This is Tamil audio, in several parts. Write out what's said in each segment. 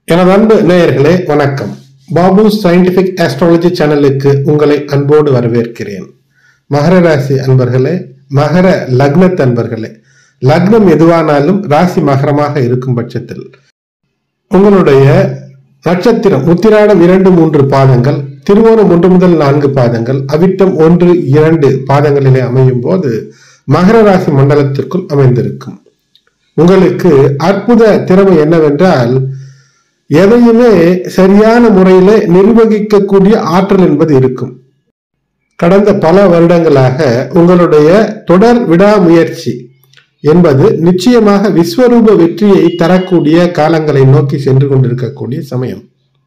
எனது அன்பு நேயர்களே வணக்கம் பாபு சயின்டிபிக் ஆஸ்ட்ராலஜி சேனலுக்கு உங்களை அன்போடு வரவேற்கிறேன் மகர ராசி அன்பர்களே மகர லக்னத் அன்பர்களே லக்னம் எதுவானாலும் ராசி மகரமாக இருக்கும் பட்சத்தில் உங்களுடைய நட்சத்திரம் உத்திராடம் இரண்டு மூன்று பாதங்கள் திருவோணம் ஒன்று முதல் நான்கு பாதங்கள் அவிட்டம் ஒன்று இரண்டு பாதங்களிலே அமையும் போது மகர ராசி மண்டலத்திற்குள் அமைந்திருக்கும் உங்களுக்கு அற்புத திறமை என்னவென்றால் எதையுமே சரியான முறையில நிர்வகிக்கக்கூடிய ஆற்றல் என்பது இருக்கும் கடந்த பல வருடங்களாக உங்களுடைய தொடர் விடாமுயற்சி என்பது நிச்சயமாக விஸ்வரூப வெற்றியை தரக்கூடிய காலங்களை நோக்கி சென்று கொண்டிருக்கக்கூடிய சமயம்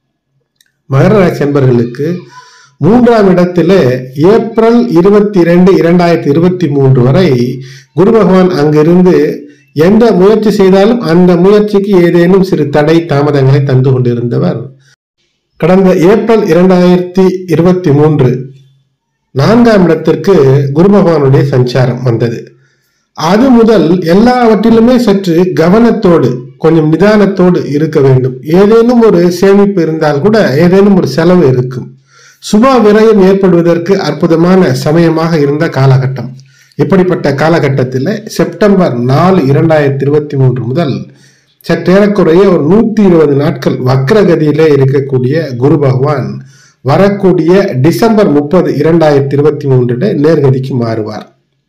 மகர ராசி என்பர்களுக்கு மூன்றாம் இடத்திலே ஏப்ரல் இருபத்தி இரண்டு இரண்டாயிரத்தி இருபத்தி மூன்று வரை குரு பகவான் அங்கிருந்து எந்த முயற்சி செய்தாலும் அந்த முயற்சிக்கு ஏதேனும் சிறு தடை தாமதங்களை தந்து கொண்டிருந்தவர் கடந்த ஏப்ரல் இரண்டாயிரத்தி இருபத்தி மூன்று நான்காம் இடத்திற்கு குரு பகவானுடைய சஞ்சாரம் வந்தது அது முதல் எல்லாவற்றிலுமே சற்று கவனத்தோடு கொஞ்சம் நிதானத்தோடு இருக்க வேண்டும் ஏதேனும் ஒரு சேமிப்பு இருந்தால் கூட ஏதேனும் ஒரு செலவு இருக்கும் சுப விரயம் ஏற்படுவதற்கு அற்புதமான சமயமாக இருந்த காலகட்டம் இப்படிப்பட்ட காலகட்டத்தில் செப்டம்பர் நாலு இரண்டாயிரத்தி இருபத்தி மூன்று முதல் சற்றேறக்குறைய ஒரு நூத்தி இருபது நாட்கள் வக்ரகதியிலே இருக்கக்கூடிய குரு பகவான் வரக்கூடிய டிசம்பர் முப்பது இரண்டாயிரத்தி இருபத்தி மூன்றுல நேர்கதிக்கு மாறுவார்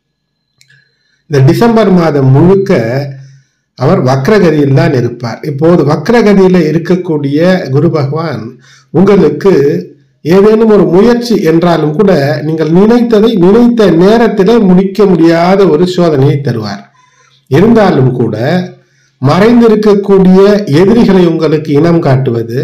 இந்த டிசம்பர் மாதம் முழுக்க அவர் வக்ரகதியில் தான் இருப்பார் இப்போது வக்ரகதியில இருக்கக்கூடிய குரு பகவான் உங்களுக்கு ஏதேனும் ஒரு முயற்சி என்றாலும் கூட நீங்கள் நினைத்ததை நினைத்த நேரத்திலே முடிக்க முடியாத ஒரு சோதனையை தருவார் இருந்தாலும் கூட மறைந்திருக்கக்கூடிய எதிரிகளை உங்களுக்கு இனம் காட்டுவது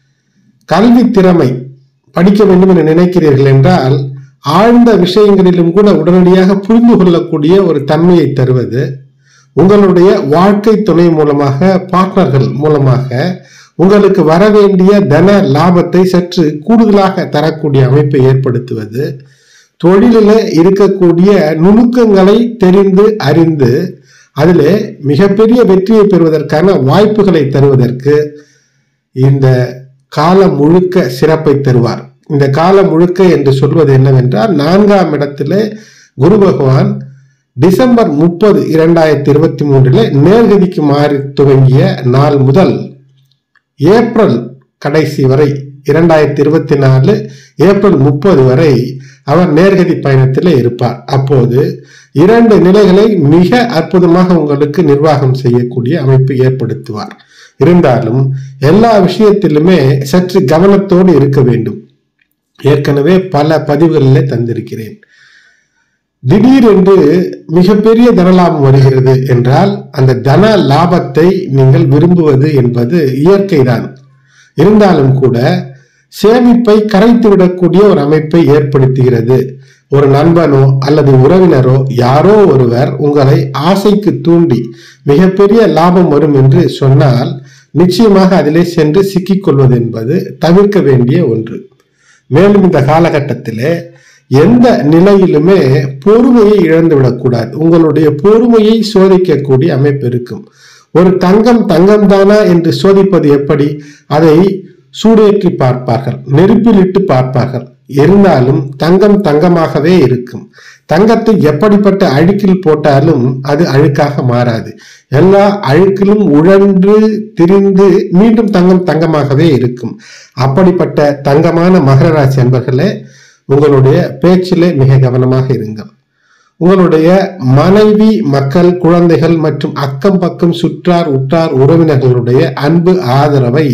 கல்வி திறமை படிக்க வேண்டும் என நினைக்கிறீர்கள் என்றால் ஆழ்ந்த விஷயங்களிலும் கூட உடனடியாக புரிந்து கொள்ளக்கூடிய ஒரு தன்மையை தருவது உங்களுடைய வாழ்க்கை துணை மூலமாக பார்ட்னர்கள் மூலமாக உங்களுக்கு வர வேண்டிய தன லாபத்தை சற்று கூடுதலாக தரக்கூடிய அமைப்பை ஏற்படுத்துவது தொழிலில் இருக்கக்கூடிய நுணுக்கங்களை தெரிந்து அறிந்து அதில் மிகப்பெரிய வெற்றியை பெறுவதற்கான வாய்ப்புகளை தருவதற்கு இந்த காலம் முழுக்க சிறப்பை தருவார் இந்த காலம் முழுக்க என்று சொல்வது என்னவென்றால் நான்காம் இடத்துல குரு பகவான் டிசம்பர் முப்பது இரண்டாயிரத்தி இருபத்தி மூன்றில் நேர்கதிக்கு மாறி துவங்கிய நாள் முதல் ஏப்ரல் கடைசி வரை இரண்டாயிரத்தி இருபத்தி நாலு ஏப்ரல் முப்பது வரை அவர் நேர்கதி பயணத்தில் இருப்பார் அப்போது இரண்டு நிலைகளை மிக அற்புதமாக உங்களுக்கு நிர்வாகம் செய்யக்கூடிய அமைப்பு ஏற்படுத்துவார் இருந்தாலும் எல்லா விஷயத்திலுமே சற்று கவனத்தோடு இருக்க வேண்டும் ஏற்கனவே பல பதிவுகளிலே தந்திருக்கிறேன் திடீரென்று மிகப்பெரிய தனலாபம் வருகிறது என்றால் அந்த தன லாபத்தை நீங்கள் விரும்புவது என்பது இயற்கைதான் இருந்தாலும் கூட சேமிப்பை கரைத்து விடக்கூடிய ஒரு அமைப்பை ஏற்படுத்துகிறது ஒரு நண்பனோ அல்லது உறவினரோ யாரோ ஒருவர் உங்களை ஆசைக்கு தூண்டி மிகப்பெரிய லாபம் வரும் என்று சொன்னால் நிச்சயமாக அதிலே சென்று சிக்கிக்கொள்வது என்பது தவிர்க்க வேண்டிய ஒன்று மேலும் இந்த காலகட்டத்திலே எந்த நிலையிலுமே பொறுமையை இழந்து விடக்கூடாது உங்களுடைய பொறுமையை சோதிக்கக்கூடிய அமைப்பு இருக்கும் ஒரு தங்கம் தங்கம் தானா என்று சோதிப்பது எப்படி அதை சூடேற்றி பார்ப்பார்கள் நெருப்பிலிட்டு பார்ப்பார்கள் இருந்தாலும் தங்கம் தங்கமாகவே இருக்கும் தங்கத்தை எப்படிப்பட்ட அழுக்கில் போட்டாலும் அது அழுக்காக மாறாது எல்லா அழுக்கிலும் உழன்று திரிந்து மீண்டும் தங்கம் தங்கமாகவே இருக்கும் அப்படிப்பட்ட தங்கமான மகர ராசி அன்பர்களே உங்களுடைய பேச்சிலே மிக கவனமாக இருங்கள் உங்களுடைய மனைவி மக்கள் குழந்தைகள் மற்றும் அக்கம் பக்கம் சுற்றார் உற்றார் உறவினர்களுடைய அன்பு ஆதரவை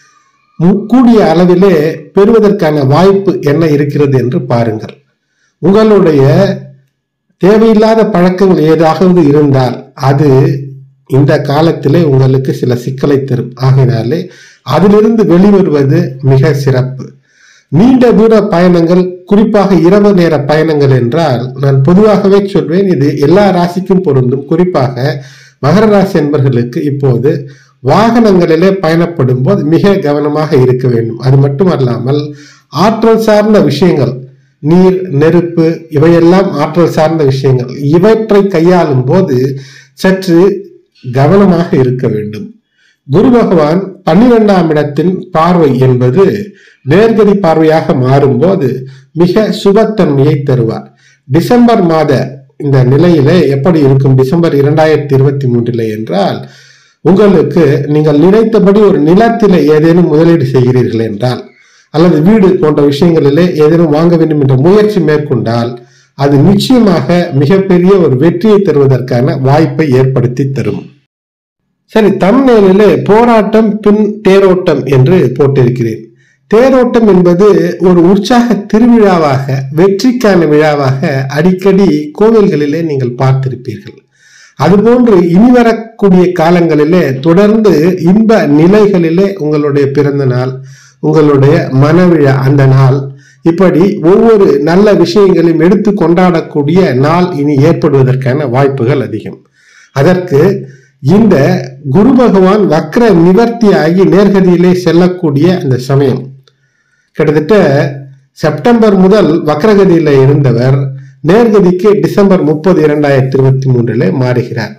கூடிய அளவிலே பெறுவதற்கான வாய்ப்பு என்ன இருக்கிறது என்று பாருங்கள் உங்களுடைய தேவையில்லாத பழக்கங்கள் ஏதாவது இருந்தால் அது இந்த காலத்திலே உங்களுக்கு சில சிக்கலை தரும் ஆகையினாலே அதிலிருந்து வெளிவருவது மிக சிறப்பு நீண்ட தூர பயணங்கள் குறிப்பாக இரவு நேர பயணங்கள் என்றால் நான் பொதுவாகவே சொல்வேன் இது எல்லா ராசிக்கும் பொருந்தும் குறிப்பாக மகர ராசி என்பர்களுக்கு இப்போது வாகனங்களிலே பயணப்படும் போது மிக கவனமாக இருக்க வேண்டும் அது மட்டுமல்லாமல் ஆற்றல் சார்ந்த விஷயங்கள் நீர் நெருப்பு இவையெல்லாம் ஆற்றல் சார்ந்த விஷயங்கள் இவற்றை கையாளும் போது சற்று கவனமாக இருக்க வேண்டும் குரு பகவான் பன்னிரெண்டாம் இடத்தின் பார்வை என்பது நேர்கதி பார்வையாக மாறும்போது மிக சுபத்தன்மையை தருவார் டிசம்பர் மாத இந்த நிலையிலே எப்படி இருக்கும் டிசம்பர் இரண்டாயிரத்தி இருபத்தி மூன்றிலே என்றால் உங்களுக்கு நீங்கள் நினைத்தபடி ஒரு நிலத்திலே ஏதேனும் முதலீடு செய்கிறீர்கள் என்றால் அல்லது வீடு போன்ற விஷயங்களிலே ஏதேனும் வாங்க வேண்டும் என்ற முயற்சி மேற்கொண்டால் அது நிச்சயமாக மிகப்பெரிய ஒரு வெற்றியை தருவதற்கான வாய்ப்பை ஏற்படுத்தி தரும் சரி தமிழ்நிலையிலே போராட்டம் பின் தேரோட்டம் என்று போட்டிருக்கிறேன் தேரோட்டம் என்பது ஒரு உற்சாக திருவிழாவாக வெற்றிக்கான விழாவாக அடிக்கடி கோவில்களிலே நீங்கள் பார்த்திருப்பீர்கள் அதுபோன்று இனி வரக்கூடிய காலங்களிலே தொடர்ந்து இன்ப நிலைகளிலே உங்களுடைய பிறந்த நாள் உங்களுடைய மனவிழா அந்த நாள் இப்படி ஒவ்வொரு நல்ல விஷயங்களையும் எடுத்து கொண்டாடக்கூடிய நாள் இனி ஏற்படுவதற்கான வாய்ப்புகள் அதிகம் அதற்கு இந்த குரு பகவான் வக்ர நிவர்த்தியாகி நேர்கதியிலே செல்லக்கூடிய அந்த சமயம் கிட்டத்தட்ட செப்டம்பர் முதல் வக்ரகதியில இருந்தவர் நேர்கதிக்கு டிசம்பர் முப்பது இரண்டாயிரத்தி இருபத்தி மூன்றிலே மாறுகிறார்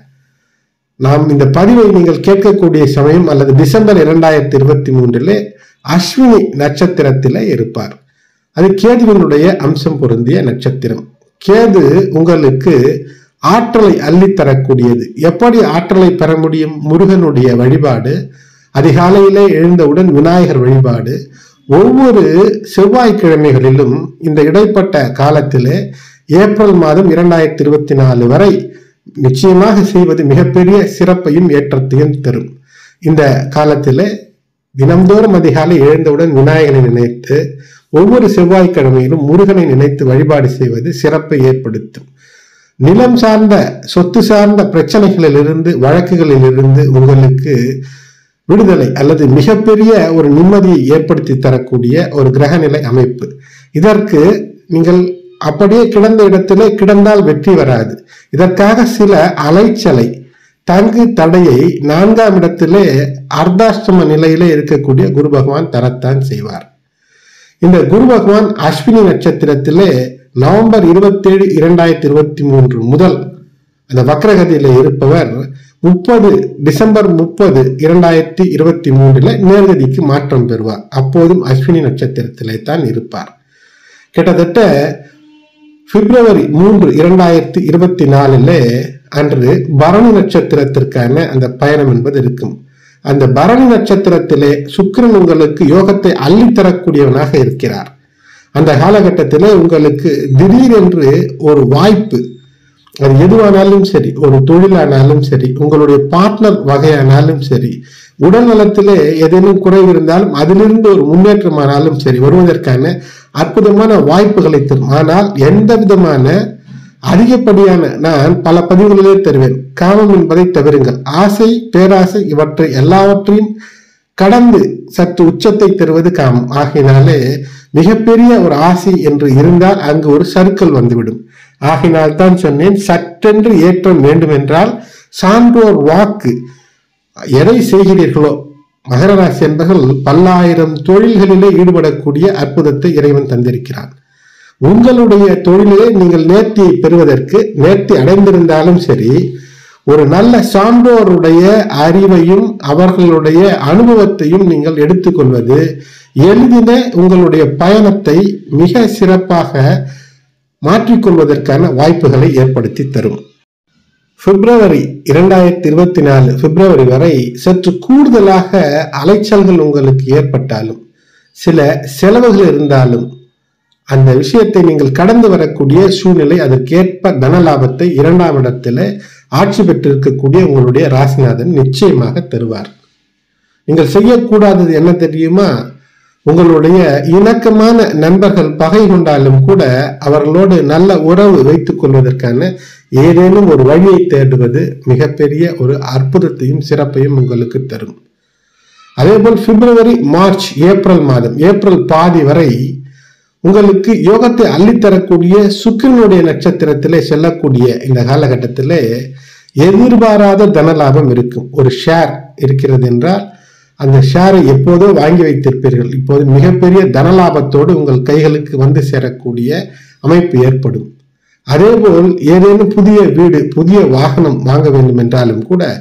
நாம் இந்த பதிவை நீங்கள் கேட்கக்கூடிய சமயம் அல்லது டிசம்பர் இரண்டாயிரத்தி இருபத்தி மூன்றிலே அஸ்வினி நட்சத்திரத்திலே இருப்பார் அது கேதுவினுடைய அம்சம் பொருந்திய நட்சத்திரம் கேது உங்களுக்கு ஆற்றலை அள்ளித்தரக்கூடியது எப்படி ஆற்றலை பெற முடியும் முருகனுடைய வழிபாடு அதிகாலையிலே எழுந்தவுடன் விநாயகர் வழிபாடு ஒவ்வொரு செவ்வாய்க்கிழமைகளிலும் இந்த இடைப்பட்ட காலத்திலே ஏப்ரல் மாதம் இரண்டாயிரத்தி இருபத்தி நாலு வரை நிச்சயமாக செய்வது மிகப்பெரிய சிறப்பையும் ஏற்றத்தையும் தரும் இந்த காலத்திலே தினம்தோறும் அதிகாலை எழுந்தவுடன் விநாயகனை நினைத்து ஒவ்வொரு செவ்வாய்க்கிழமையிலும் முருகனை நினைத்து வழிபாடு செய்வது சிறப்பை ஏற்படுத்தும் நிலம் சார்ந்த சொத்து சார்ந்த பிரச்சனைகளிலிருந்து வழக்குகளிலிருந்து உங்களுக்கு விடுதலை அல்லது மிகப்பெரிய ஒரு நிம்மதியை ஏற்படுத்தி தரக்கூடிய ஒரு கிரகநிலை அமைப்பு இதற்கு நீங்கள் அப்படியே கிடந்த இடத்திலே கிடந்தால் வெற்றி வராது இதற்காக சில அலைச்சலை தங்கு தடையை நான்காம் இடத்திலே அர்த்தாஷ்டம நிலையிலே இருக்கக்கூடிய குரு பகவான் தரத்தான் செய்வார் இந்த குரு பகவான் அஸ்வினி நட்சத்திரத்திலே நவம்பர் இருபத்தேழு இரண்டாயிரத்தி இருபத்தி மூன்று முதல் அந்த வக்ரகதியில இருப்பவர் முப்பது டிசம்பர் முப்பது இரண்டாயிரத்தி இருபத்தி மூன்றுல நேர்கதிக்கு மாற்றம் பெறுவார் அப்போதும் அஸ்வினி நட்சத்திரத்திலே தான் இருப்பார் கிட்டத்தட்ட பிப்ரவரி மூன்று இரண்டாயிரத்தி இருபத்தி நாலில் அன்று பரணி நட்சத்திரத்திற்கான அந்த பயணம் என்பது இருக்கும் அந்த பரணி நட்சத்திரத்திலே சுக்கிரன் உங்களுக்கு யோகத்தை அள்ளித்தரக்கூடியவனாக இருக்கிறார் அந்த காலகட்டத்திலே உங்களுக்கு திடீரென்று ஒரு வாய்ப்பு அது எதுவானாலும் சரி ஒரு தொழிலானாலும் சரி உங்களுடைய பார்ட்னர் வகையானாலும் சரி உடல் நலத்திலே ஏதேனும் குறைவு இருந்தாலும் அதிலிருந்து ஒரு முன்னேற்றமானாலும் சரி வருவதற்கான அற்புதமான வாய்ப்புகளை தரும் ஆனால் எந்த விதமான அதிகப்படியான நான் பல பதிவுகளிலே தருவேன் காமம் என்பதை தவிருங்கள் ஆசை பேராசை இவற்றை எல்லாவற்றையும் கடந்து சற்று உச்சத்தை தருவது காமம் ஆகினாலே மிகப்பெரிய ஒரு ஆசை என்று இருந்தால் அங்கு ஒரு சர்க்கிள் வந்துவிடும் ஆகினால் தான் சொன்னேன் சற்றென்று ஏற்றம் வேண்டும் என்றால் சான்றோர் வாக்கு எதை செய்கிறீர்களோ மகர ராசி என்பர்கள் பல்லாயிரம் தொழில்களிலே ஈடுபடக்கூடிய அற்புதத்தை இறைவன் தந்திருக்கிறான் உங்களுடைய தொழிலிலே நீங்கள் நேர்த்தியை பெறுவதற்கு நேர்த்தி அடைந்திருந்தாலும் சரி ஒரு நல்ல சான்றோருடைய அறிவையும் அவர்களுடைய அனுபவத்தையும் நீங்கள் எடுத்துக்கொள்வது எளிதின உங்களுடைய பயணத்தை மிக சிறப்பாக மாற்றிக்கொள்வதற்கான வாய்ப்புகளை ஏற்படுத்தி தரும் பிப்ரவரி இரண்டாயிரத்தி இருபத்தி நாலு பிப்ரவரி வரை சற்று கூடுதலாக அலைச்சல்கள் உங்களுக்கு ஏற்பட்டாலும் சில செலவுகள் இருந்தாலும் அந்த விஷயத்தை நீங்கள் கடந்து வரக்கூடிய சூழ்நிலை அதற்கேற்ப தன லாபத்தை இரண்டாம் இடத்துல ஆட்சி பெற்றிருக்கக்கூடிய உங்களுடைய ராசிநாதன் நிச்சயமாக தருவார் நீங்கள் செய்யக்கூடாதது என்ன தெரியுமா உங்களுடைய இணக்கமான நண்பர்கள் பகை கொண்டாலும் கூட அவர்களோடு நல்ல உறவு வைத்துக் கொள்வதற்கான ஏதேனும் ஒரு வழியை தேடுவது மிகப்பெரிய ஒரு அற்புதத்தையும் சிறப்பையும் உங்களுக்கு தரும் அதேபோல் பிப்ரவரி மார்ச் ஏப்ரல் மாதம் ஏப்ரல் பாதி வரை உங்களுக்கு யோகத்தை அள்ளித்தரக்கூடிய சுக்கிரனுடைய நட்சத்திரத்திலே செல்லக்கூடிய இந்த காலகட்டத்திலே எதிர்பாராத தனலாபம் இருக்கும் ஒரு ஷேர் இருக்கிறது என்றால் அந்த ஷேரை எப்போதோ வாங்கி வைத்திருப்பீர்கள் இப்போது மிகப்பெரிய தனலாபத்தோடு உங்கள் கைகளுக்கு வந்து சேரக்கூடிய அமைப்பு ஏற்படும் அதேபோல் ஏதேனும் புதிய வீடு புதிய வாகனம் வாங்க வேண்டும் என்றாலும் கூட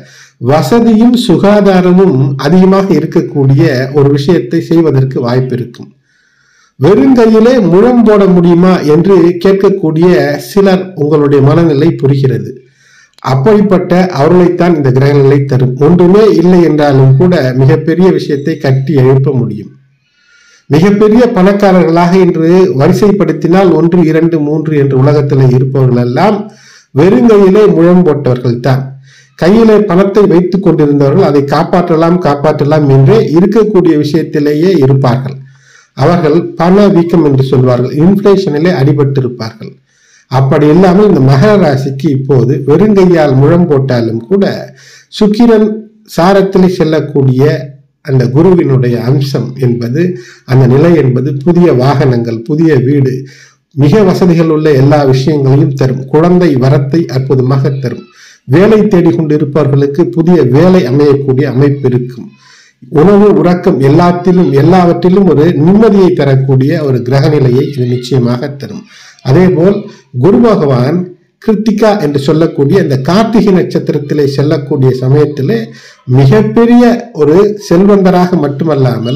வசதியும் சுகாதாரமும் அதிகமாக இருக்கக்கூடிய ஒரு விஷயத்தை செய்வதற்கு வாய்ப்பு இருக்கும் வெறுங்கையிலே முழம் போட முடியுமா என்று கேட்கக்கூடிய சிலர் உங்களுடைய மனநிலை புரிகிறது அப்படிப்பட்ட அவர்களைத்தான் இந்த கிரகநிலை தரும் ஒன்றுமே இல்லை என்றாலும் கூட மிகப்பெரிய விஷயத்தை கட்டி எழுப்ப முடியும் மிகப்பெரிய பணக்காரர்களாக இன்று வரிசைப்படுத்தினால் ஒன்று இரண்டு மூன்று என்று உலகத்தில் இருப்பவர்கள் எல்லாம் வெறுங்கையிலே முழம் போட்டவர்கள் தான் கையிலே பணத்தை வைத்துக் கொண்டிருந்தவர்கள் அதை காப்பாற்றலாம் காப்பாற்றலாம் என்றே இருக்கக்கூடிய விஷயத்திலேயே இருப்பார்கள் அவர்கள் பண வீக்கம் என்று சொல்வார்கள் இன்ஃபிளேஷனிலே அடிபட்டிருப்பார்கள் அப்படி இல்லாமல் இந்த மகர ராசிக்கு இப்போது வெறுங்கையால் முழம் போட்டாலும் கூட சுக்கிரன் சாரத்திலே செல்லக்கூடிய அந்த குருவினுடைய அம்சம் என்பது அந்த நிலை என்பது புதிய வாகனங்கள் புதிய வீடு மிக வசதிகள் உள்ள எல்லா விஷயங்களையும் தரும் குழந்தை வரத்தை அற்புதமாக தரும் வேலை தேடிக்கொண்டிருப்பவர்களுக்கு புதிய வேலை அமையக்கூடிய அமைப்பு இருக்கும் உணவு உறக்கம் எல்லாத்திலும் எல்லாவற்றிலும் ஒரு நிம்மதியை தரக்கூடிய ஒரு கிரக நிலையை இது நிச்சயமாக தரும் அதேபோல் குரு பகவான் கிருத்திகா என்று சொல்லக்கூடிய இந்த கார்த்திகை நட்சத்திரத்திலே செல்லக்கூடிய சமயத்திலே மிகப்பெரிய ஒரு செல்வந்தராக மட்டுமல்லாமல்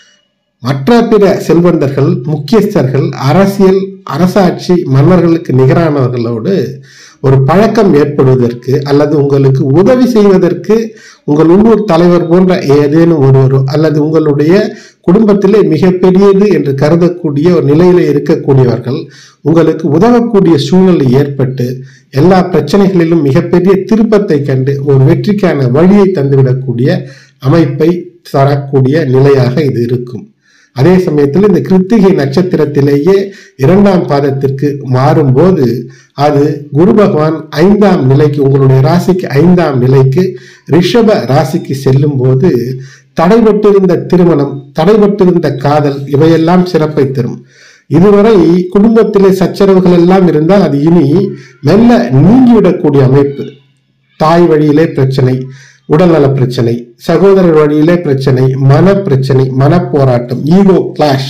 மற்ற பிற செல்வந்தர்கள் முக்கியஸ்தர்கள் அரசியல் அரசாட்சி மன்னர்களுக்கு நிகரானவர்களோடு ஒரு பழக்கம் ஏற்படுவதற்கு அல்லது உங்களுக்கு உதவி செய்வதற்கு உங்கள் உள்ளூர் தலைவர் போன்ற ஏதேனும் ஒருவரோ அல்லது உங்களுடைய குடும்பத்திலே மிகப்பெரியது என்று கருதக்கூடிய ஒரு நிலையில இருக்கக்கூடியவர்கள் உங்களுக்கு உதவக்கூடிய சூழ்நிலை ஏற்பட்டு எல்லா பிரச்சனைகளிலும் மிகப்பெரிய திருப்பத்தை கண்டு ஒரு வெற்றிக்கான வழியை தந்துவிடக்கூடிய அமைப்பை தரக்கூடிய நிலையாக இது இருக்கும் அதே சமயத்தில் இந்த கிருத்திகை நட்சத்திரத்திலேயே இரண்டாம் பாதத்திற்கு மாறும்போது அது குரு பகவான் ஐந்தாம் நிலைக்கு உங்களுடைய ராசிக்கு ஐந்தாம் நிலைக்கு ரிஷப ராசிக்கு செல்லும் போது தடைபட்டிருந்த திருமணம் தடைபட்டிருந்த காதல் இவையெல்லாம் சிறப்பை தரும் இதுவரை குடும்பத்திலே சச்சரவுகள் எல்லாம் இருந்தால் அது இனி மெல்ல நீங்கிவிடக்கூடிய அமைப்பு தாய் வழியிலே பிரச்சனை உடல்நல பிரச்சனை சகோதரர் வழியிலே பிரச்சனை மன பிரச்சனை மன போராட்டம் ஈகோ கிளாஷ்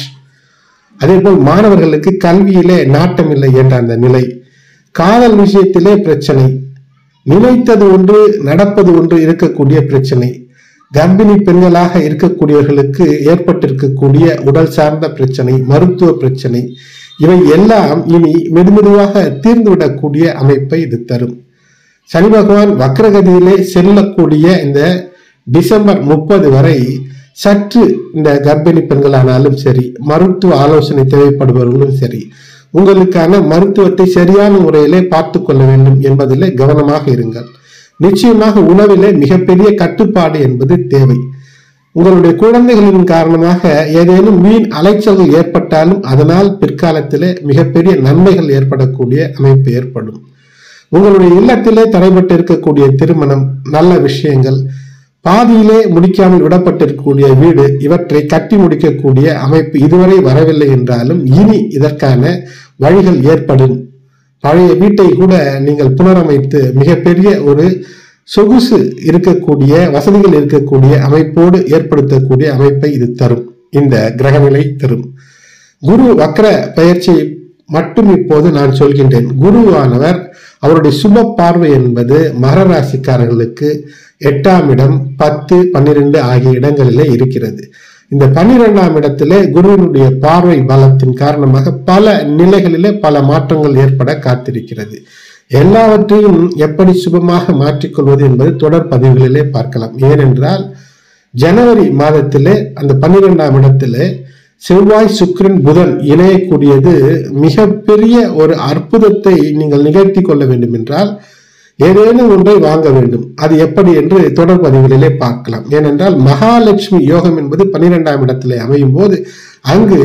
அதே போல் மாணவர்களுக்கு கல்வியிலே நாட்டம் இல்லை என்ற அந்த நிலை காதல் விஷயத்திலே பிரச்சனை நினைத்தது ஒன்று நடப்பது ஒன்று இருக்கக்கூடிய பிரச்சனை கர்ப்பிணி பெண்களாக இருக்கக்கூடியவர்களுக்கு ஏற்பட்டிருக்கக்கூடிய உடல் சார்ந்த பிரச்சனை மருத்துவ பிரச்சனை இவை எல்லாம் இனி மெதுமெதுவாக தீர்ந்துவிடக்கூடிய அமைப்பை இது தரும் சனி பகவான் வக்ரகதியிலே செல்லக்கூடிய இந்த டிசம்பர் முப்பது வரை சற்று இந்த கர்ப்பிணி பெண்களானாலும் சரி மருத்துவ ஆலோசனை தேவைப்படுபவர்களும் சரி உங்களுக்கான மருத்துவத்தை சரியான முறையிலே பார்த்து கொள்ள வேண்டும் என்பதிலே கவனமாக இருங்கள் நிச்சயமாக உணவிலே மிகப்பெரிய கட்டுப்பாடு என்பது தேவை உங்களுடைய குழந்தைகளின் காரணமாக ஏதேனும் வீண் அலைச்சல்கள் ஏற்பட்டாலும் அதனால் பிற்காலத்திலே மிகப்பெரிய நன்மைகள் ஏற்படக்கூடிய அமைப்பு ஏற்படும் உங்களுடைய இல்லத்திலே தடைபட்டு இருக்கக்கூடிய திருமணம் நல்ல விஷயங்கள் பாதியிலே முடிக்காமல் விடப்பட்டிருக்கக்கூடிய வீடு இவற்றை கட்டி முடிக்கக்கூடிய அமைப்பு இதுவரை வரவில்லை என்றாலும் இனி இதற்கான வழிகள் ஏற்படும் பழைய வீட்டை கூட நீங்கள் புனரமைத்து மிகப்பெரிய ஒரு சொகுசு இருக்கக்கூடிய வசதிகள் இருக்கக்கூடிய அமைப்போடு ஏற்படுத்தக்கூடிய அமைப்பை இது தரும் இந்த கிரகநிலை தரும் குரு வக்ர பயிற்சி மட்டும் இப்போது நான் சொல்கின்றேன் குருவானவர் அவருடைய சுப பார்வை என்பது மகர ராசிக்காரர்களுக்கு எட்டாம் இடம் பத்து பன்னிரெண்டு ஆகிய இடங்களிலே இருக்கிறது இந்த பன்னிரெண்டாம் இடத்திலே குருவினுடைய பார்வை பலத்தின் காரணமாக பல நிலைகளிலே பல மாற்றங்கள் ஏற்பட காத்திருக்கிறது எல்லாவற்றையும் எப்படி சுபமாக மாற்றிக்கொள்வது என்பது தொடர் பதிவுகளிலே பார்க்கலாம் ஏனென்றால் ஜனவரி மாதத்திலே அந்த பன்னிரெண்டாம் இடத்திலே செவ்வாய் சுக்கிரன் புதன் இணையக்கூடியது மிகப்பெரிய ஒரு அற்புதத்தை நீங்கள் நிகழ்த்தி கொள்ள வேண்டும் என்றால் ஏதேனும் ஒன்றை வாங்க வேண்டும் அது எப்படி என்று தொடர் பதிவுகளிலே பார்க்கலாம் ஏனென்றால் மகாலட்சுமி யோகம் என்பது பன்னிரெண்டாம் இடத்திலே அமையும் போது அங்கு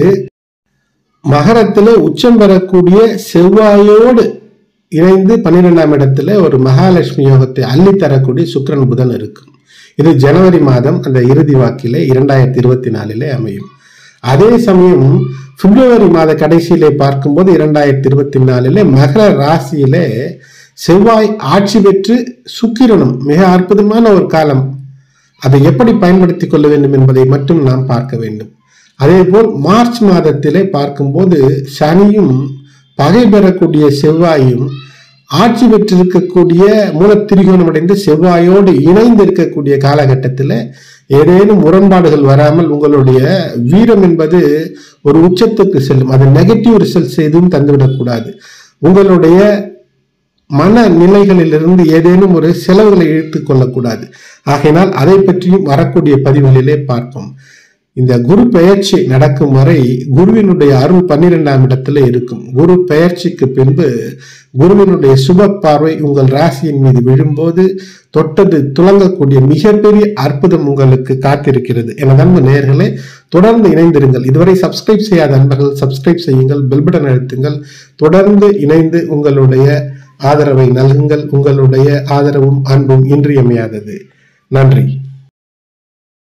மகரத்திலே உச்சம் பெறக்கூடிய செவ்வாயோடு இணைந்து பன்னிரெண்டாம் இடத்துல ஒரு மகாலட்சுமி யோகத்தை அள்ளி தரக்கூடிய சுக்கிரன் புதன் இருக்கும் இது ஜனவரி மாதம் அந்த இறுதி வாக்கிலே இரண்டாயிரத்தி இருபத்தி நாலிலே அமையும் அதே சமயம் பிப்ரவரி மாத கடைசியிலே பார்க்கும்போது இரண்டாயிரத்தி இருபத்தி நாலிலே மகர ராசியிலே செவ்வாய் ஆட்சி பெற்று சுக்கிரனும் மிக அற்புதமான ஒரு காலம் அதை எப்படி பயன்படுத்திக் கொள்ள வேண்டும் என்பதை மட்டும் நாம் பார்க்க வேண்டும் அதேபோல் மார்ச் மாதத்திலே பார்க்கும்போது சனியும் பகை பெறக்கூடிய செவ்வாயும் ஆட்சி பெற்றிருக்கக்கூடிய மூலத்திரிகோணம் அடைந்து செவ்வாயோடு இணைந்து இருக்கக்கூடிய காலகட்டத்தில் ஏதேனும் முரண்பாடுகள் வராமல் உங்களுடைய வீரம் என்பது ஒரு உச்சத்துக்கு செல்லும் அது நெகட்டிவ் ரிசல்ட்ஸ் எதுவும் தந்துவிடக்கூடாது உங்களுடைய மன நிலைகளிலிருந்து ஏதேனும் ஒரு செலவுகளை இழுத்து கொள்ளக்கூடாது ஆகையினால் அதை பற்றியும் வரக்கூடிய பதிவுகளிலே பார்ப்போம் இந்த குரு பெயர்ச்சி நடக்கும் வரை குருவினுடைய அருள் பன்னிரெண்டாம் இடத்துல இருக்கும் குரு பெயர்ச்சிக்கு பின்பு குருவினுடைய சுப பார்வை உங்கள் ராசியின் மீது விழும்போது தொட்டது துளங்கக்கூடிய மிகப்பெரிய அற்புதம் உங்களுக்கு காத்திருக்கிறது எனது அன்பு நேயர்களே தொடர்ந்து இணைந்திருங்கள் இதுவரை சப்ஸ்கிரைப் செய்யாத அன்பர்கள் சப்ஸ்கிரைப் செய்யுங்கள் பெல்பட்டன் அழுத்துங்கள் தொடர்ந்து இணைந்து உங்களுடைய ஆதரவை நல்குங்கள் உங்களுடைய ஆதரவும் அன்பும் இன்றியமையாதது நன்றி